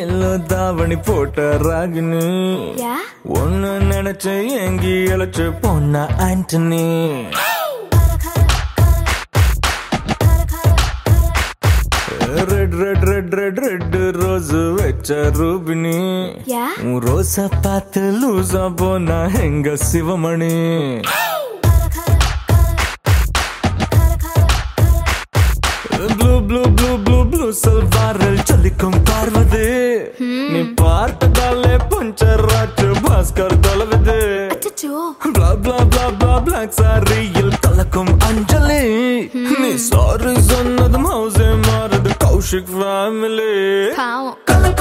yellow தாவணி போட்ட ராகினி யா ஒன்னு நினைச்ச எங்கி அழைச்சு பொண்ணா Antony red red red red red rose வச்ச ரூபினி யா உன் ரோசா பார்த்து லூசா போனா எங்க Sivamani blue blue blue blue blue சல்வாரில் சொல்லிக்கும் பார்வதி நீ பார்த்ததாலே பஞ்சர் ஆச்சு பாஸ்கர் தொலைவுது அச்சச்சோ blah blah blah blah black சாரியில் கலக்கும் அஞ்சலி நீ சாரி சொன்னதும் ஹவுஸே மாறுது கௌஷிக் ஃபேமிலி பாவம்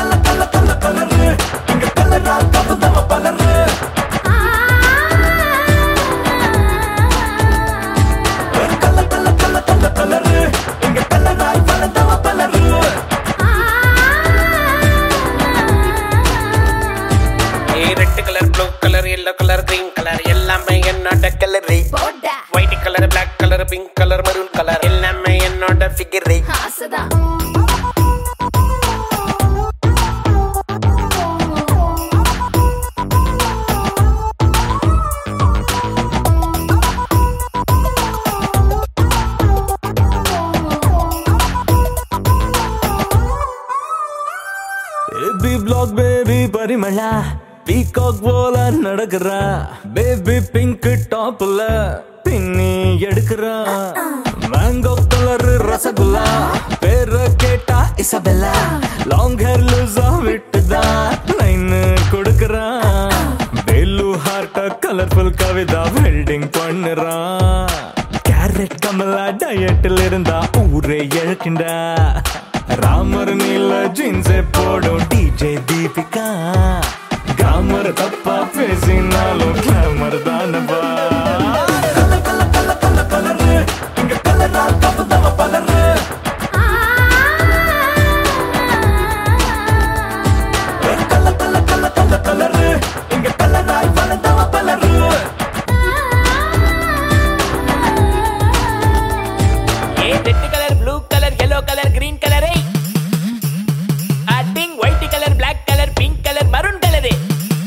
red colour blue colour yellow colour green colour எல்லாமே என்னோட கலரு போடா white colour black colour pink colour maroon colour எல்லாமே என்னோட ஃபிகரு ஆசைதான் baby black baby Parimala peacock போல நடக்கிறா பேபி பிங்க் டாப்ல பின்னி எடுக்கிறா மேங்கோ கலர் ரசகுல்லா பேர கேட்டா இசபெல்லா லாங் ஹேர் லூசா விட்டுதா லைன் கொடுக்கறா வேலு ஹார்ட்ட கலர்ஃபுல் கவிதா வெல்டிங் பண்ணுறா கேரட் கமலா டயட்டில் இருந்தா ஊரே இழக்கின்றா ராமர் நீல ஜீன்ஸை போடும் டிஜே தீபிகா கிராமர் தப்பா பேசினாலும் கிளாமர் தானவா ஏ red colour blue colour yellow colour green colour அட்டிங் white colour black colour pink colour maroon colour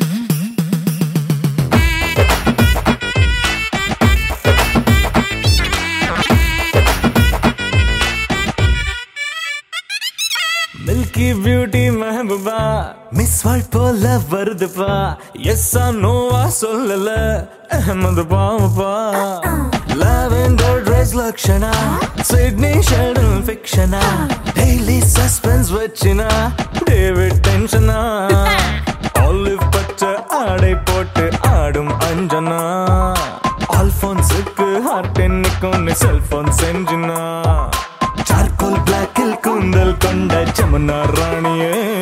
milky beauty Mehbooba Miss World போல வருதுப்பா எஸ்ஸா நோவா சொல்லல அஹமது பாவப்பா lavender dress Lakshana Sidney Sheldon ஃபிக்ஷனா டெய்லி சஸ்பென்ஸ் வச்சினா டேவிட் டென்ஷனா ஆலிவ் பச்சை ஆடை போட்டு ஆடும் அஞ்சனா ஆல்போன்ஸுக்கு ஹார்ட் என்னைக்கும் செல்போன் செஞ்சுனா சார்கோல் பிளாக்கில் கூந்தல் கொண்ட ஜமுனா ராணியே